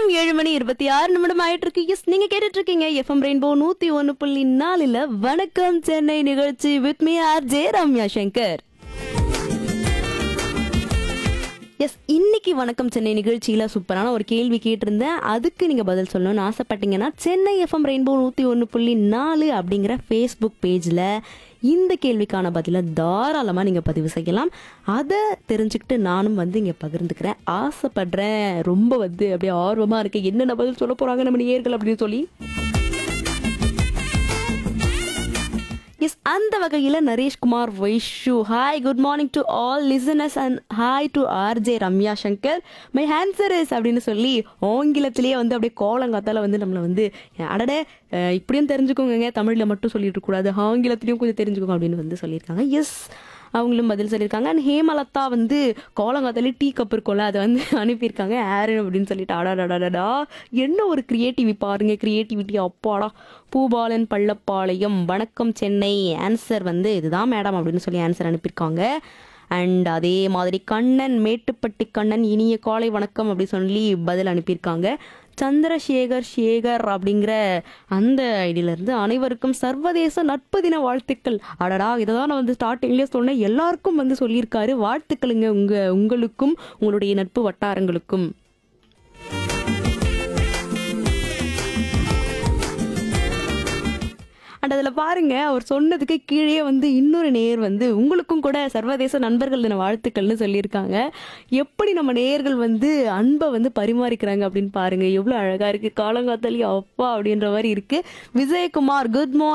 நேரம் ஏழு மணி இருபத்தி ஆறு நிமிடம் ஆயிட்டு இருக்கு எஸ் நீங்க கேட்டுட்டு இருக்கீங்க எஃப்எம் ரெயின்போ நூத்தி ஒன்னு புள்ளி நாலுல வணக்கம் சென்னை நிகழ்ச்சி with me R J Ramya Shankar yes இன்னைக்கு வணக்கம் சென்னை நிகழ்ச்சியில சூப்பரான ஒரு கேள்வி கேட்டிருந்தேன் அதுக்கு நீங்க பதில் சொல்லணும்னு ஆசைப்பட்டீங்கன்னா சென்னை எஃப்எம் ரெயின்போ நூத்தி ஒன்று புள்ளி நாலு அப்படிங்கிற ஃபேஸ்புக் பேஜ்ல இந்த கேள்விக்கான பதிலை தாராளமா நீங்க பதிவு செய்யலாம் அதை தெரிஞ்சுக்கிட்டு நானும் வந்து இங்க பகிர்ந்துக்கிறேன் ஆசைப்படுறேன் ரொம்ப வந்து அப்படியே ஆர்வமா இருக்கு என்னென்ன பதில் சொல்ல போறாங்க நம்ம நேர்கள் அப்படின்னு சொல்லி எஸ் அந்த வகையில் Nareshkumar Vaishu hi good morning to all listeners and hi to R J Ramya Shankar my answer is அப்படின்னு சொல்லி ஆங்கிலத்திலேயே வந்து அப்படியே கோலங்காத்தால வந்து நம்மளை வந்து அடடே அஹ், இப்படியும் தெரிஞ்சுக்கோங்க தமிழில் மட்டும் சொல்லிட்டு இருக்கக்கூடாது ஆங்கிலத்திலையும் கொஞ்சம் தெரிஞ்சுக்கோங்க அப்படின்னு வந்து சொல்லியிருக்காங்க எஸ் அவங்களும் பதில் சொல்லியிருக்காங்க அண்ட் ஹேமலதா வந்து கோலங்காத்தாலே டீ கப் இருக்கும்ல அதை வந்து அனுப்பியிருக்காங்க ஆரன் அப்படின்னு சொல்லிட்டு அடாடாடாடா என்ன ஒரு கிரியேட்டிவி பாருங்க கிரியேட்டிவிட்டி அப்பாடா பூபாலன் பள்ளப்பாளையம் வணக்கம் சென்னை ஆன்சர் வந்து இதுதான் மேடம் அப்படின்னு சொல்லி ஆன்சர் அனுப்பியிருக்காங்க அண்ட் அதே மாதிரி கண்ணன் மேட்டுப்பட்டி கண்ணன் இனிய காலை வணக்கம் அப்படி சொல்லி பதில் அனுப்பியிருக்காங்க சந்திரசேகர் சேகர் அப்படிங்கிற அந்த ஐடியில இருந்து அனைவருக்கும் சர்வதேச நட்பு தின வாழ்த்துக்கள் அடடா இதை தான் நான் வந்து ஸ்டார்டிங்லேயே சொன்னேன் எல்லாருக்கும் வந்து சொல்லியிருக்காரு வாழ்த்துக்களுங்க உங்க உங்களுக்கும் உங்களுடைய நட்பு வட்டாரங்களுக்கும் அண்ட் அதில் பாருங்க அவர் சொன்னதுக்கு கீழே வந்து இன்னொரு நேர் வந்து உங்களுக்கும் கூட சர்வதேச நண்பர்கள் தின வாழ்த்துக்கள்னு சொல்லியிருக்காங்க எப்படி நம்ம நேயர்கள் வந்து அன்பை வந்து பரிமாறிக்கிறாங்க அப்படின்னு பாருங்க எவ்வளோ அழகா இருக்கு காலங்காத்தாலி அப்பா அப்படின்ற மாதிரி இருக்கு விஜயகுமார் குட் மார்னிங்